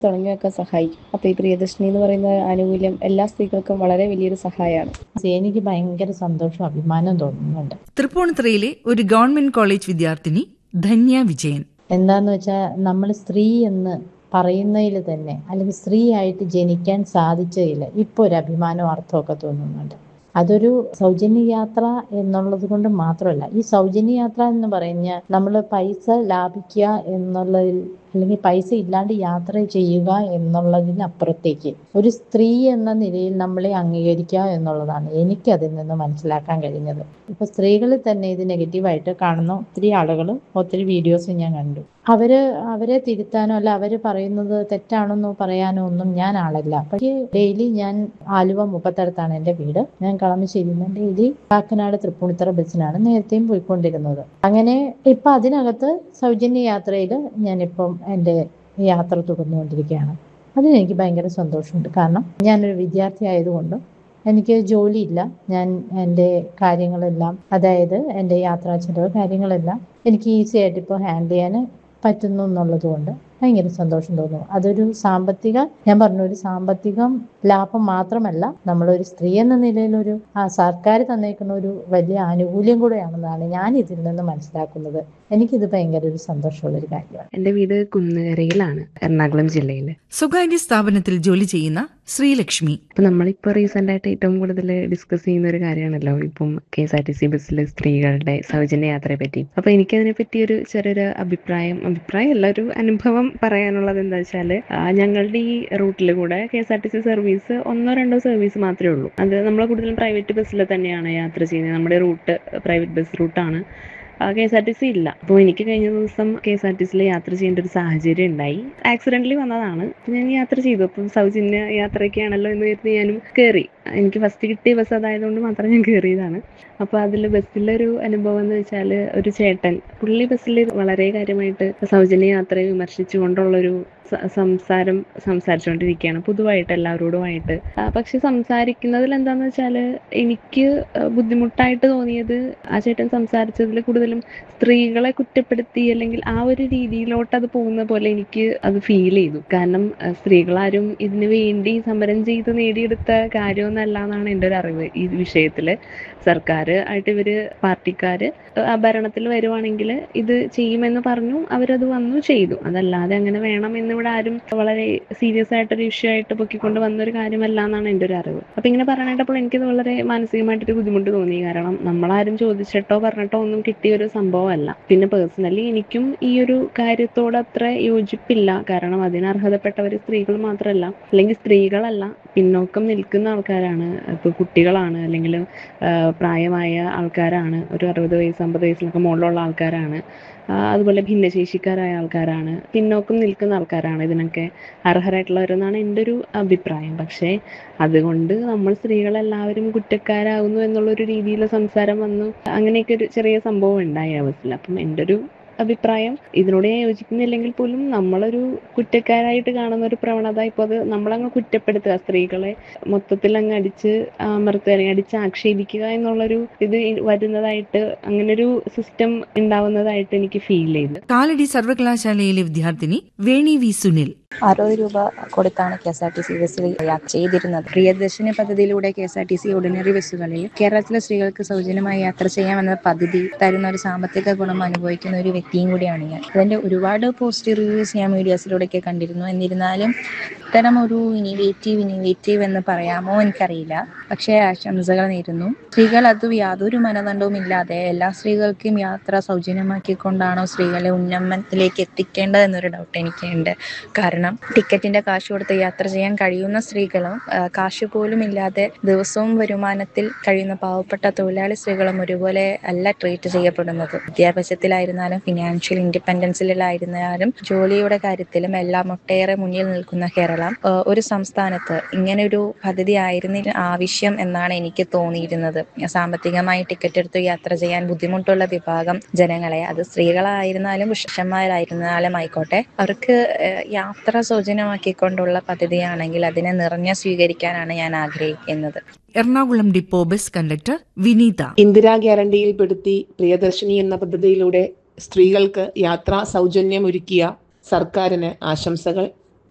തുടങ്ങിയൊക്കെ സഹായിക്കും അപ്പോൾ ഈ പ്രിയദർശിനി എന്ന് പറയുന്ന ആനുകൂല്യം എല്ലാ സ്ത്രീകൾക്കും വളരെ വലിയൊരു സഹായമാണ് എനിക്ക് ഭയങ്കര സന്തോഷവും അഭിമാനവും തോന്നുന്നുണ്ട് തൃപ്പൂണിത്തുറയിലെ ഒരു ഗവൺമെന്റ് കോളേജ് വിദ്യാർത്ഥിനി ധന്യ വിജയൻ എന്താന്ന് വെച്ചാൽ നമ്മൾ സ്ത്രീ എന്ന് പറയുന്നതിൽ തന്നെ അല്ലെങ്കിൽ സ്ത്രീ ആയിട്ട് ജനിക്കാൻ സാധിച്ചതിൽ ഇപ്പോൾ ഒരു അഭിമാനവും അർത്ഥമൊക്കെ തോന്നുന്നുണ്ട് അതൊരു സൗജന്യ യാത്ര എന്നുള്ളത് കൊണ്ട് മാത്രമല്ല ഈ സൗജന്യ യാത്ര എന്ന് പറഞ്ഞാൽ നമ്മൾ പൈസ ലാഭിക്കുക എന്നുള്ളതിൽ അല്ലെങ്കിൽ പൈസ ഇല്ലാണ്ട് യാത്ര ചെയ്യുക എന്നുള്ളതിനപ്പുറത്തേക്ക് ഒരു സ്ത്രീ എന്ന നിലയിൽ നമ്മളെ അംഗീകരിക്കുക എന്നുള്ളതാണ് എനിക്ക് അതിൽ നിന്ന് മനസ്സിലാക്കാൻ കഴിഞ്ഞത് ഇപ്പൊ സ്ത്രീകളിൽ തന്നെ ഇത് നെഗറ്റീവായിട്ട് കാണുന്ന ഒത്തിരി ആളുകൾ ഒത്തിരി വീഡിയോസ് ഞാൻ കണ്ടു അവര് അവരെ തിരുത്താനോ അല്ല അവര് പറയുന്നത് തെറ്റാണെന്നോ പറയാനോ ഒന്നും ഞാൻ ആളല്ല പക്ഷേ ഡെയിലി ഞാൻ ആലുവ മുപ്പത്തടുത്താണ് എൻ്റെ വീട് ഞാൻ കളമശ്ശേരി നിന്ന് ഡെയിലി കാക്കനാട് തൃപ്പൂണിത്തറ ബസ്സിനാണ് നേരത്തെയും പോയിക്കൊണ്ടിരുന്നത് അങ്ങനെ ഇപ്പൊ അതിനകത്ത് സൗജന്യ യാത്രയിൽ ഞാനിപ്പം എൻ്റെ യാത്ര തുടർന്നുകൊണ്ടിരിക്കുകയാണ് അതിന് എനിക്ക് ഭയങ്കര സന്തോഷമുണ്ട് കാരണം ഞാനൊരു വിദ്യാർത്ഥി ആയതുകൊണ്ട് എനിക്ക് ജോലിയില്ല ഞാൻ എൻ്റെ കാര്യങ്ങളെല്ലാം അതായത് എൻ്റെ യാത്രാ ചെലവ് കാര്യങ്ങളെല്ലാം എനിക്ക് ഈസി ആയിട്ട് ഇപ്പോൾ ഹാൻഡിൽ ചെയ്യാൻ പറ്റുന്നു എന്നുള്ളത് കൊണ്ട് ഭയങ്കര സന്തോഷം തോന്നുന്നു അതൊരു സാമ്പത്തിക ഞാൻ പറഞ്ഞു ഒരു സാമ്പത്തികം ലാഭം മാത്രമല്ല നമ്മളൊരു സ്ത്രീ എന്ന നിലയിൽ ഒരു ആ സർക്കാർ തന്നേക്കുന്ന ഒരു വലിയ ആനുകൂല്യം കൂടെയാണെന്നാണ് ഞാൻ ഇതിൽ നിന്ന് മനസ്സിലാക്കുന്നത് എനിക്കിത് ഭയങ്കര ഒരു സന്തോഷമുള്ള ഒരു കാര്യമാണ് എൻ്റെ വീട് കുന്നുകരയിലാണ് എറണാകുളം ജില്ലയിൽ സ്വകാര്യ സ്ഥാപനത്തിൽ ജോലി ചെയ്യുന്ന ശ്രീലക്ഷ്മി ഇപ്പം നമ്മളിപ്പോൾ റീസെൻ്റ് ആയിട്ട് ഏറ്റവും കൂടുതൽ ഡിസ്കസ് ചെയ്യുന്ന ഒരു കാര്യമാണല്ലോ ഇപ്പം K S R T C ബസ്സിൽ സ്ത്രീകളുടെ സൗജന്യ യാത്രയെ പറ്റി അപ്പോൾ എനിക്കതിനെ പറ്റി ഒരു ചെറിയൊരു അഭിപ്രായം അഭിപ്രായമല്ല ഒരു അനുഭവം പറയാനുള്ളത് എന്താ വെച്ചാൽ ഞങ്ങളുടെ ഈ റൂട്ടിൽ കൂടെ K S R T C service ഒന്നോ രണ്ടോ സർവീസ് മാത്രമേ ഉള്ളൂ അത് നമ്മൾ കൂടുതലും പ്രൈവറ്റ് ബസ്സിൽ തന്നെയാണ് യാത്ര ചെയ്യുന്നത് നമ്മുടെ റൂട്ട് പ്രൈവറ്റ് ബസ് റൂട്ടാണ് K S R T C ഇല്ല അപ്പോൾ എനിക്ക് കഴിഞ്ഞ ദിവസം കെ എസ് ആർ ടി സിയിൽ യാത്ര ചെയ്യേണ്ട ഒരു സാഹചര്യം ഉണ്ടായി ആക്സിഡന്റലി വന്നതാണ് അപ്പോൾ ഞാൻ യാത്ര ചെയ്തു അപ്പം സൗജന്യ യാത്രയൊക്കെയാണല്ലോ എന്ന് കരുതി ഞാനും കയറി എനിക്ക് ഫസ്റ്റ് കിട്ടിയ ബസ് അതായതുകൊണ്ട് മാത്രം ഞാൻ കയറിയതാണ് അപ്പോൾ അതിൽ ബസ്സിലൊരു അനുഭവം എന്ന് വെച്ചാൽ ഒരു ചേട്ടൻ പുള്ളി ബസ്സിൽ വളരെ കാര്യമായിട്ട് സൗജന്യ യാത്രയെ വിമർശിച്ചുകൊണ്ടുള്ളൊരു സംസാരം സംസാരിച്ചുകൊണ്ടിരിക്കുകയാണ് പൊതുവായിട്ട് എല്ലാവരോടുമായിട്ട് പക്ഷെ സംസാരിക്കുന്നതിൽ എന്താന്ന് വെച്ചാൽ എനിക്ക് ബുദ്ധിമുട്ടായിട്ട് തോന്നിയത് ആ ചേട്ടൻ സംസാരിച്ചതിൽ കൂടുതലും സ്ത്രീകളെ കുറ്റപ്പെടുത്തി അല്ലെങ്കിൽ ആ ഒരു രീതിയിലോട്ട് അത് പോകുന്ന പോലെ എനിക്ക് അത് ഫീൽ ചെയ്തു കാരണം സ്ത്രീകളാരും ഇതിനു വേണ്ടി സമരം ചെയ്ത് നേടിയെടുത്ത കാര്യമൊന്നല്ല എന്നാണ് എൻ്റെ ഒരു അറിവ് ഈ വിഷയത്തിൽ സർക്കാർ ആയിട്ട് ഇവര് പാർട്ടിക്കാര് ഭരണത്തിൽ വരുവാണെങ്കിൽ ഇത് ചെയ്യുമെന്ന് പറഞ്ഞു അവരത് വന്നു ചെയ്തു അതല്ലാതെ അങ്ങനെ വേണം എന്ന് ഇവിടെ ആരും വളരെ സീരിയസ് ആയിട്ടൊരു ഇഷ്യൂ ആയിട്ട് പൊക്കിക്കൊണ്ട് വന്ന ഒരു കാര്യമല്ല എന്നാണ് എൻ്റെ ഒരു അറിവ് അപ്പൊ ഇങ്ങനെ പറയാനായിട്ടപ്പോൾ എനിക്കത് വളരെ മാനസികമായിട്ടൊരു ബുദ്ധിമുട്ട് തോന്നി കാരണം നമ്മളാരും ചോദിച്ചിട്ടോ പറഞ്ഞിട്ടോ ഒന്നും കിട്ടിയ ഒരു സംഭവമല്ല പിന്നെ പേഴ്സണലി എനിക്കും ഈ ഒരു കാര്യത്തോട് അത്ര യോജിപ്പില്ല കാരണം അതിന് അർഹതപ്പെട്ടവർ സ്ത്രീകൾ മാത്രമല്ല അല്ലെങ്കിൽ സ്ത്രീകളല്ല പിന്നോക്കം നിൽക്കുന്ന ആൾക്കാരാണ് ഇപ്പൊ കുട്ടികളാണ് അല്ലെങ്കിൽ പ്രായമായ ആൾക്കാരാണ് ഒരു അറുപത് വയസ്സ് അമ്പത് വയസ്സിലൊക്കെ മുകളിലുള്ള ആൾക്കാരാണ് അതുപോലെ ഭിന്നശേഷിക്കാരായ ആൾക്കാരാണ് പിന്നോക്കം നിൽക്കുന്ന ആൾക്കാരാണ് ഇതിനൊക്കെ അർഹരായിട്ടുള്ളവരെന്നാണ് എൻ്റെ ഒരു അഭിപ്രായം പക്ഷേ അതുകൊണ്ട് നമ്മൾ സ്ത്രീകളെല്ലാവരും കുറ്റക്കാരാകുന്നു എന്നുള്ളൊരു രീതിയിൽ സംസാരം വന്നു അങ്ങനെയൊക്കെ ഒരു ചെറിയ സംഭവം ഉണ്ടായി ആ ബസ്സിൽ അപ്പം എൻ്റെ ഒരു അഭിപ്രായം ഇതിനോട് ഞാൻ യോജിക്കുന്നില്ലെങ്കിൽ പോലും നമ്മളൊരു കുറ്റക്കാരായിട്ട് കാണുന്ന ഒരു പ്രവണത ഇപ്പോൾ അത് നമ്മളങ്ങ് കുറ്റപ്പെടുത്തുക സ്ത്രീകളെ മൊത്തത്തിൽ അങ്ങ് അടിച്ച് അമർത്തുക അല്ലെങ്കിൽ അടിച്ച് ആക്ഷേപിക്കുക എന്നുള്ളൊരു ഇത് വരുന്നതായിട്ട് അങ്ങനൊരു സിസ്റ്റം ഉണ്ടാവുന്നതായിട്ട് എനിക്ക് ഫീൽ ചെയ്തു കാലടി സർവകലാശാലയിലെ വിദ്യാർത്ഥിനി വേണി വി സുനിൽ അറുപത് രൂപ കൊടുത്താണ് K S R T C ബസ്സിൽ യാത്ര ചെയ്തിരുന്നത് പ്രിയദർശിനി പദ്ധതിയിലൂടെ K S R T C ordinary ബസ്സുകളിൽ കേരളത്തിലെ സ്ത്രീകൾക്ക് സൗജന്യമായി യാത്ര ചെയ്യാമെന്ന പദ്ധതി തരുന്ന ഒരു സാമ്പത്തിക ഗുണം അനുഭവിക്കുന്ന ഒരു വ്യക്തിയും കൂടിയാണ് ഞാൻ അതിന്റെ ഒരുപാട് പോസിറ്റീവ് റിവ്യൂസ് ഞാൻ മീഡിയാസിലൂടെയൊക്കെ കണ്ടിരുന്നു എന്നിരുന്നാലും ഇത്തരം ഒരു ഇനിവേറ്റീവ് ഇനിവേറ്റീവ് എന്ന് പറയാമോ എനിക്കറിയില്ല പക്ഷേ ആശംസകൾ നേരുന്നു സ്ത്രീകൾ അത് യാതൊരു മാനദണ്ഡവും ഇല്ലാതെ എല്ലാ സ്ത്രീകൾക്കും യാത്ര സൗജന്യമാക്കിക്കൊണ്ടാണോ സ്ത്രീകളെ ഉന്നമനത്തിലേക്ക് എത്തിക്കേണ്ടത് എന്നൊരു ഡൗട്ട് എനിക്കുണ്ട് കാരണം ടിക്കറ്റിന്റെ കാശ് കൊടുത്ത് യാത്ര ചെയ്യാൻ കഴിയുന്ന സ്ത്രീകളും കാശ് പോലും ഇല്ലാതെ ദിവസവും വരുമാനത്തിൽ കഴിയുന്ന പാവപ്പെട്ട തൊഴിലാളി സ്ത്രീകളും ഒരുപോലെ അല്ല ട്രീറ്റ് ചെയ്യപ്പെടുന്നത് വിദ്യാഭ്യാസത്തിലായിരുന്നാലും ഫിനാൻഷ്യൽ ഇൻഡിപെൻഡൻസിലായിരുന്നാലും ജോലിയുടെ കാര്യത്തിലും എല്ലാം ഒട്ടേറെ മുന്നിൽ നിൽക്കുന്ന കേരളം ഒരു സംസ്ഥാനത്ത് ഇങ്ങനെ ഒരു പദ്ധതി ആയിരുന്നില്ല ആവശ്യം എന്നാണ് എനിക്ക് തോന്നിയിരുന്നത് സാമ്പത്തികമായി ടിക്കറ്റ് എടുത്ത് യാത്ര ചെയ്യാൻ ബുദ്ധിമുട്ടുള്ള വിഭാഗം ജനങ്ങളെ അത് സ്ത്രീകളായിരുന്നാലും പുരുഷന്മാരായിരുന്നാലും ആയിക്കോട്ടെ അവർക്ക് യാത്ര സൗജന്യമാക്കിക്കൊണ്ടുള്ള പദ്ധതിയാണെങ്കിൽ അതിനെ നിറഞ്ഞ സ്വീകരിക്കാനാണ് ഞാൻ ആഗ്രഹിക്കുന്നത് Ernakulam depot bus conductor Vineetha Indira ഗ്യാരണ്ടിയിൽപ്പെടുത്തി പ്രിയദർശിനി എന്ന പദ്ധതിയിലൂടെ സ്ത്രീകൾക്ക് യാത്രാ സൗജന്യമൊരുക്കിയ സർക്കാരിന് ആശംസകൾ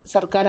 സർക്കാർ